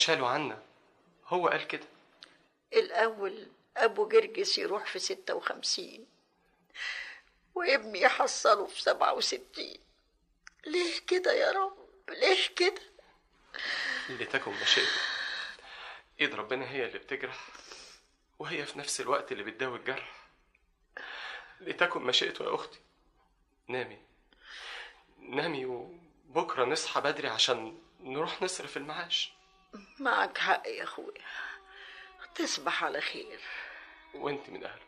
شالوا عنا هو قال كده الأول أبو جرجس يروح في ستة وخمسين وابني يحصله في سبعة وستين ليه كده يا رب ليه كده لتكن مشيئته ايد ربنا هي اللي بتجرح وهي في نفس الوقت اللي بتداوي الجرح لتكن مشيئته يا اختي نامي نامي وبكره نصحى بدري عشان نروح نصرف المعاش معك حق يا أخويا تصبح على خير وانت من اهله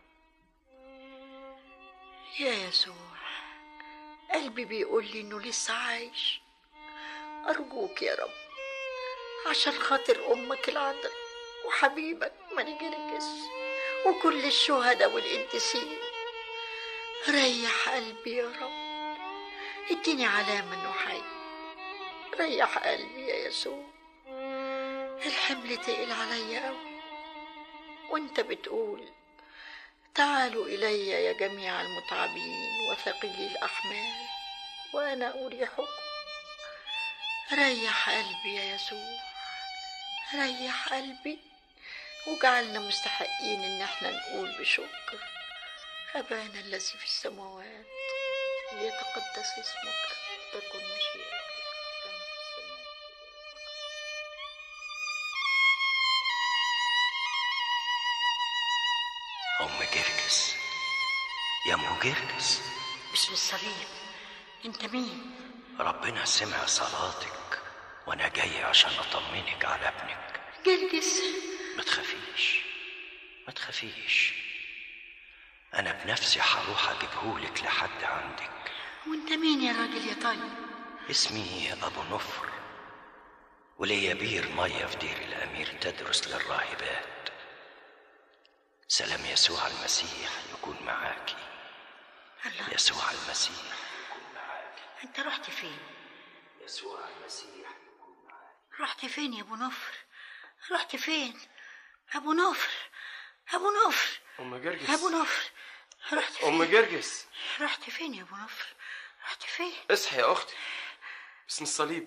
يا يسوع قلبي بيقول لي إنه لسه عايش أرجوك يا رب عشان خاطر أمك العذراء وحبيبك ماني جرجس وكل الشهداء والقديسين ريح قلبي يا رب اديني علامة إنه حي ريح قلبي يا يسوع الحمل تقل عليا أوي وانت بتقول تعالوا إلي يا جميع المتعبين وثقيلي الأحمال وأنا أريحكم ريح قلبي يا يسوع ريح قلبي وجعلنا مستحقين إن احنا نقول بشكر أبانا الذي في السماوات ليتقدس اسمك تكن مشيئتك كما في السماء أم جرجس يا أم جرجس باسم الصليب انت مين ربنا سمع صلاتك وأنا جاي عشان أطمنك على ابنك جرجس ما تخافيش ما تخافيش أنا بنفسي هروح أجيبهولك لحد عندك وانت مين يا راجل يا طيب اسمي أبو نفر وليا بير مية في دير الأمير تدرس للراهبات سلام يسوع المسيح يكون معاكي الله يسوع المسيح يكون معاكي انت رحت فين يسوع المسيح يكون معاكي رحت فين يا ابو نفر رحت فين ابو نفر ابو نفر ام جرجس ابو نفر رحت فين ام جرجس رحت فين يا ابو نفر رحت فين اصحي يا اختي باسم الصليب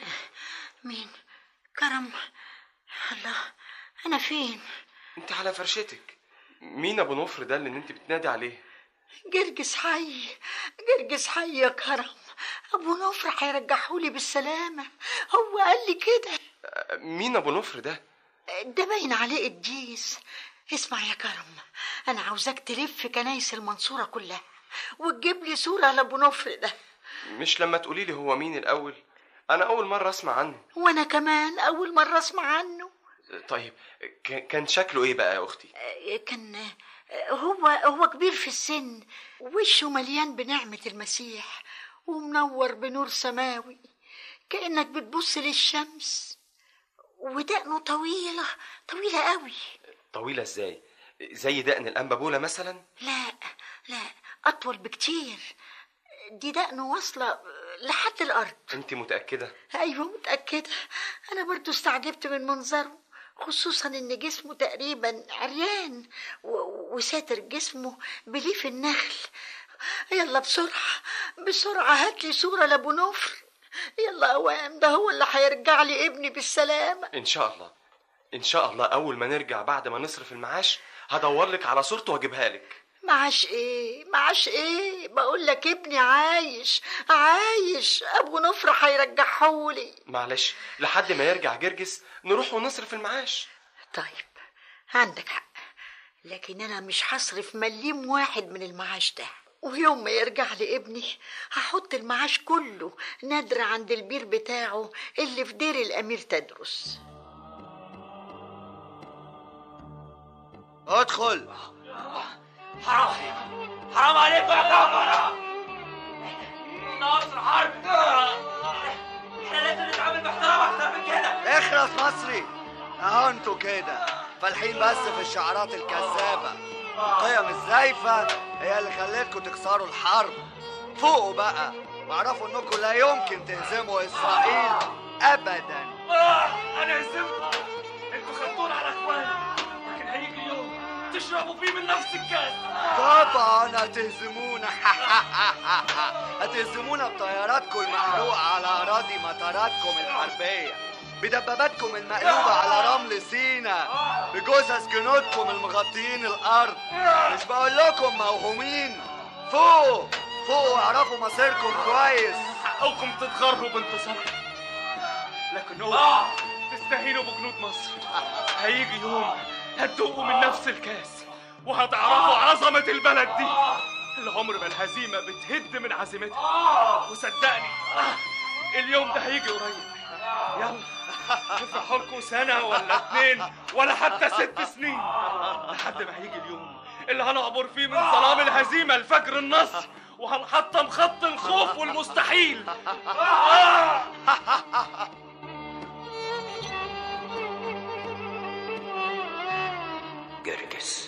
مين كرم الله انا فين انت على فرشتك مين ابو نفر ده اللي انت بتنادي عليه جرجس حي جرجس حي يا كرم ابو نفر هيرجحولي بالسلامه هو قال لي كده مين ابو نفر ده ده باين عليه قديس اسمع يا كرم انا عاوزاك تلف كنايس المنصوره كلها وتجيب لي صوره لابو نفر ده مش لما تقولي لي هو مين الاول انا اول مره اسمع عنه وانا كمان اول مره اسمع عنه طيب ك- كان شكله ايه بقى يا اختي آه، كان آه، هو هو كبير في السن وشه مليان بنعمه المسيح ومنور بنور سماوي كانك بتبص للشمس ودقنه طويله طويله قوي طويله ازاي زي دقن الانبابوله مثلا لا لا اطول بكتير دي دقنه واصله لحد الارض انت متاكده ايوه متاكده انا برضو استعجبت من منظره خصوصا ان جسمه تقريبا عريان و- وساتر جسمه بليف النخل يلا بسرعه بسرعه هات لي صوره لابو نفر يلا اوام ده هو اللي هيرجع لي ابني بالسلامه ان شاء الله ان شاء الله اول ما نرجع بعد ما نصرف المعاش هدور لك على صورته واجيبها لك معاش ايه معاش ايه بقول لك ابني عايش عايش ابو نفر هيرجعهولي معلش لحد ما يرجع جرجس نروح ونصرف المعاش طيب عندك حق لكن انا مش هصرف مليم واحد من المعاش ده ويوم ما يرجع لي ابني هحط المعاش كله نادر عند البير بتاعه اللي في دير الامير تدرس ادخل حرام عليكم حرام عليكم يا كفرة ناصر حرب احنا لازم نتعامل باحترام اكتر من كده اخرس مصري اهو انتوا كده فالحين بس في الشعارات الكذابة القيم الزايفة هي اللي خلتكم تكسروا الحرب فوقوا بقى واعرفوا انكم لا يمكن تهزموا اسرائيل ابدا آه، انا هزمت انتوا خدتونا على اخواني لكن هيجي يوم تشربوا فيه من نفس الكاس طبعا هتهزمونا هتهزمونا بطياراتكم المحروقة على أراضي مطاراتكم الحربية بدباباتكم المقلوبة على رمل سينا بجثث جنودكم المغطيين الأرض مش بقول لكم موهومين فوقوا فوقوا اعرفوا مصيركم كويس حقكم تتغروا بانتصاركم لكن اوعوا تستهينوا بجنود مصر هيجي يوم هتدوقوا من نفس الكاس وهتعرفوا عظمة البلد دي العمر ما الهزيمة بتهد من عزيمتها وصدقني اليوم ده هيجي قريب يلا افرحوا لكم سنة ولا اتنين ولا حتى ست سنين لحد ما هيجي اليوم اللي هنعبر فيه من ظلام الهزيمة لفجر النصر وهنحطم خط الخوف والمستحيل آه! جرجس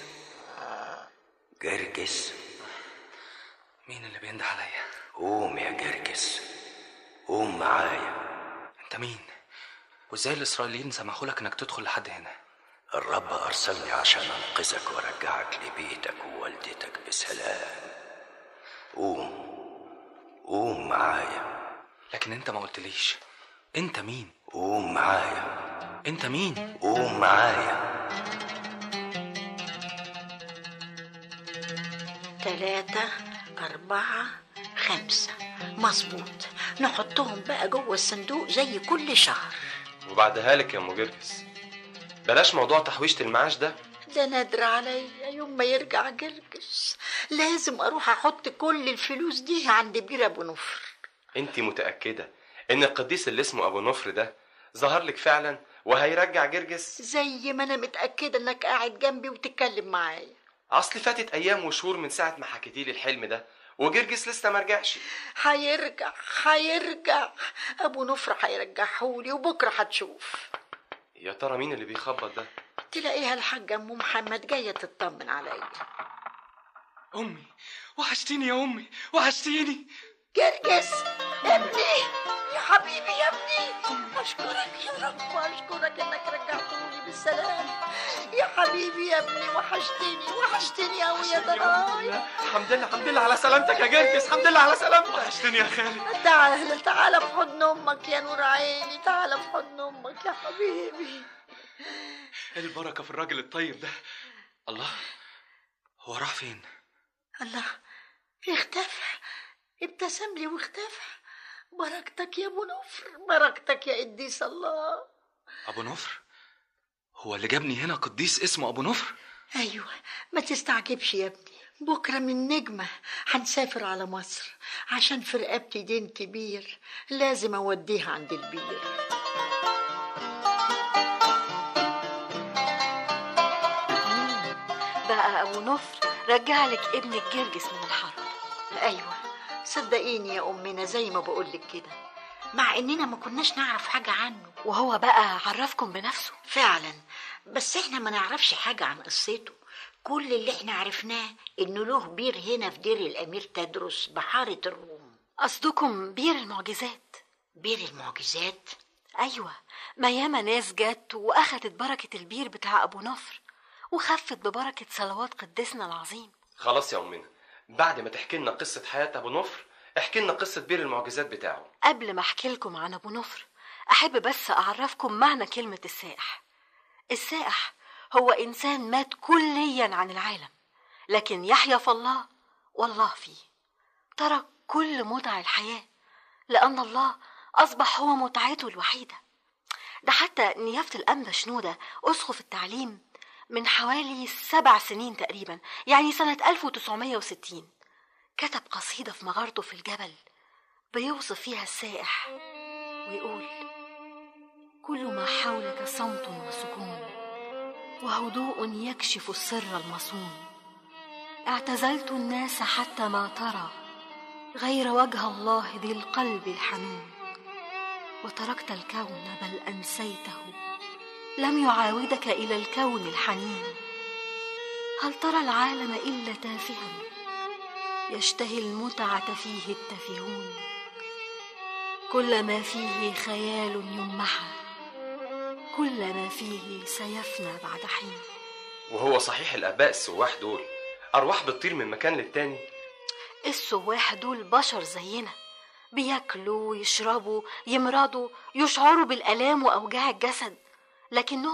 جرجس مين اللي بينده عليا قوم يا جرجس قوم معايا انت مين وازاي الاسرائيليين سمحوا لك انك تدخل لحد هنا الرب أرسلني عشان أنقذك وأرجعك لبيتك ووالدتك بسلام قوم قوم معايا لكن انت ما قلتليش انت مين قوم معايا انت مين قوم معايا تلاتة أربعة خمسة مظبوط نحطهم بقى جوه الصندوق زي كل شهر وبعدها لك يا ام جرجس بلاش موضوع تحويشة المعاش ده ده نادر عليا يوم ما يرجع جرجس لازم أروح أحط كل الفلوس دي عند بير أبو نفر انت متأكدة ان القديس اللي اسمه ابو نفر ده ظهر لك فعلا وهيرجع جرجس زي ما أنا متأكدة إنك قاعد جنبي وتتكلم معايا اصل فاتت ايام وشهور من ساعة ما حكيتي لي الحلم ده وجرجس لسه ما رجعش هيرجع هيرجع أبو نفر هيرجعهولي وبكرة هتشوف يا ترى مين اللي بيخبط ده تلاقيها الحاجة أم محمد جاية تطمن عليا امي وحشتيني يا امي وحشتيني جرجس ابني يا حبيبي يا ابني اشكرك يا رب اشكرك انك رجعتوني بالسلام يا حبيبي يا ابني وحشتني وحشتني قوي يا ضناي الحمد لله الحمد لله على سلامتك يا جرجس الحمد لله على سلامتك وحشتني يا خالد تعال تعال في حضن امك يا نور عيني تعال في حضن امك يا حبيبي البركة في الراجل الطيب ده الله هو راح فين الله اختفى ابتسم لي واختفى بركتك يا ابو نفر بركتك يا قديس الله ابو نفر هو اللي جابني هنا قديس اسمه ابو نفر ايوه ما تستعجبش يا ابني بكره من نجمه هنسافر على مصر عشان في رقبتي دين كبير لازم اوديها عند البير بقى أبو نفر رجع لك ابنك جرجس من الحرب ايوه صدقيني يا امنا زي ما بقولك كده مع اننا ما كناش نعرف حاجه عنه وهو بقى عرفكم بنفسه فعلا بس احنا ما نعرفش حاجه عن قصته كل اللي احنا عرفناه انه له بير هنا في دير الامير تدرس بحاره الروم قصدكم بير المعجزات بير المعجزات أيوة ما ياما ناس جت وأخدت بركة البير بتاع أبو نفر وخفت ببركة صلوات قدسنا العظيم خلاص يا امنا بعد ما تحكي لنا قصة حياة ابو نفر احكي لنا قصة بير المعجزات بتاعه قبل ما أحكي لكم عن أبو نفر أحب بس أعرفكم معنى كلمة السائح السائح هو إنسان مات كليا عن العالم لكن يحيا في الله والله فيه ترك كل متع الحياة لأن الله أصبح هو متعته الوحيدة ده حتى نيافة الأنبا شنودة أسقف التعليم من حوالي سبع سنين تقريبا يعني سنة 1960 كتب قصيدة في مغارته في الجبل بيوصف فيها السائح ويقول كل ما حولك صمت وسكون وهدوء يكشف السر المصون اعتزلت الناس حتى ما ترى غير وجه الله ذي القلب الحنون وتركت الكون بل انسيته لم يعاودك الى الكون الحنين هل ترى العالم الا تافها يشتهي المتعه فيه التافهون كل ما فيه خيال يمحى كل ما فيه سيفنى بعد حين وهو صحيح الاباء السواح دول ارواح بتطير من مكان للتاني السواح دول بشر زينا بياكلوا يشربوا يمرضوا يشعروا بالآلام وأوجاع الجسد لكنهم